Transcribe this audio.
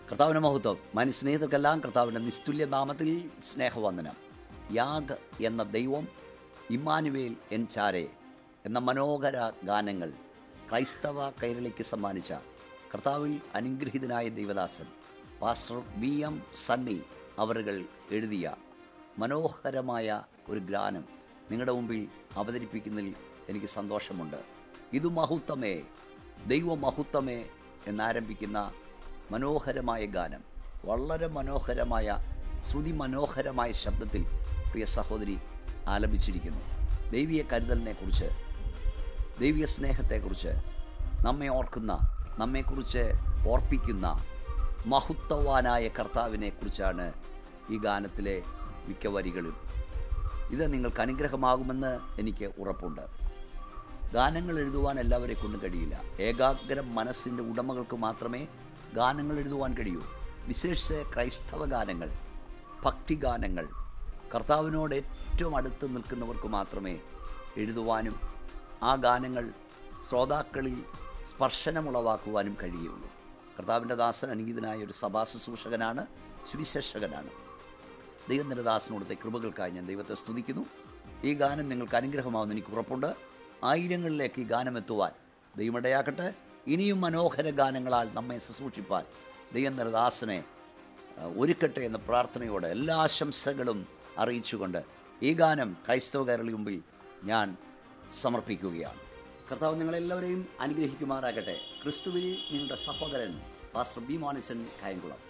കർത്താവിൻ്റെ മഹത്വം മാന്യ സ്നേഹിതർക്കെല്ലാം കർത്താവിൻ്റെ നിസ്തുല്യ നാമത്തിൽ സ്നേഹവന്ദനം യാഗ് എന്ന ദൈവം ഇമ്മാനുവേൽ എൻ ചാരെ എന്ന മനോഹര ഗാനങ്ങൾ ക്രൈസ്തവ കൈരളിക്ക് സമ്മാനിച്ച കർത്താവിൽ അനുഗ്രഹീതനായ ദൈവദാസൻ പാസ്റ്റർ വി എം സണ്ണി അവറുകൾ എഴുതിയ മനോഹരമായ ഒരു ഗാനം നിങ്ങളുടെ മുമ്പിൽ അവതരിപ്പിക്കുന്നതിൽ എനിക്ക് സന്തോഷമുണ്ട് ഇത് മഹത്വമേ ദൈവമഹത്വമേ എന്നാരംഭിക്കുന്ന മനോഹരമായ ഗാനം വളരെ മനോഹരമായ ശ്രുതി മനോഹരമായ ശബ്ദത്തിൽ പ്രിയ സഹോദരി ആലപിച്ചിരിക്കുന്നു ദൈവീയ കരുതലിനെ കുറിച്ച് ദൈവിക സ്നേഹത്തെക്കുറിച്ച് നമ്മെ ഓർക്കുന്ന നമ്മെക്കുറിച്ച് ഓർപ്പിക്കുന്ന മഹത്വവാനായ കർത്താവിനെ കുറിച്ചാണ് ഈ ഗാനത്തിലെ മിക്ക വരികളും ഇത് നിങ്ങൾക്ക് അനുഗ്രഹമാകുമെന്ന് എനിക്ക് ഉറപ്പുണ്ട് ഗാനങ്ങൾ എഴുതുവാൻ എല്ലാവരെ കൊണ്ടും കഴിയില്ല ഏകാഗ്രം മനസ്സിൻ്റെ ഉടമകൾക്ക് മാത്രമേ ഗാനങ്ങൾ എഴുതുവാൻ കഴിയൂ വിശേഷിച്ച് ക്രൈസ്തവ ഗാനങ്ങൾ ഭക്തിഗാനങ്ങൾ കർത്താവിനോട് ഏറ്റവും അടുത്ത് നിൽക്കുന്നവർക്ക് മാത്രമേ എഴുതുവാനും ആ ഗാനങ്ങൾ ശ്രോതാക്കളിൽ സ്പർശനമുളവാക്കുവാനും കഴിയുള്ളൂ കർത്താവിൻ്റെ ദാസൻ അനുഗീതനായ ഒരു സഭാ ശുശ്രൂഷകനാണ് സുവിശേഷകനാണ് ദൈവം നിന്റെ ദാസനോടത്തെ കൃപകൾക്കായി ഞാൻ ദൈവത്തെ സ്തുതിക്കുന്നു ഈ ഗാനം നിങ്ങൾക്ക് അനുഗ്രഹമാവുന്ന എനിക്ക് ഉറപ്പുണ്ട് ആയിരങ്ങളിലേക്ക് ഈ ഗാനം എത്തുവാൻ ദൈവമിടയാക്കട്ടെ ഇനിയും മനോഹര ഗാനങ്ങളാൽ നമ്മെ ശുശ്രൂഷിപ്പാൻ ദൈവം നിന്റെ ദാസനെ അഹ്, ഒരുക്കട്ടെ എന്ന പ്രാർത്ഥനയോടെ എല്ലാ ആശംസകളും അറിയിച്ചുകൊണ്ട് ഈ ഗാനം ക്രൈസ്തവ കേരളി മുമ്പിൽ ഞാൻ സമർപ്പിക്കുകയാണ് കർത്താവ് നിങ്ങളെല്ലാവരെയും അനുഗ്രഹിക്കുമാറാകട്ടെ ക്രിസ്തുവിൽ നിങ്ങളുടെ സഹോദരൻ പാസ്റ്റർ ബി മോനച്ചൻ കായംകുളം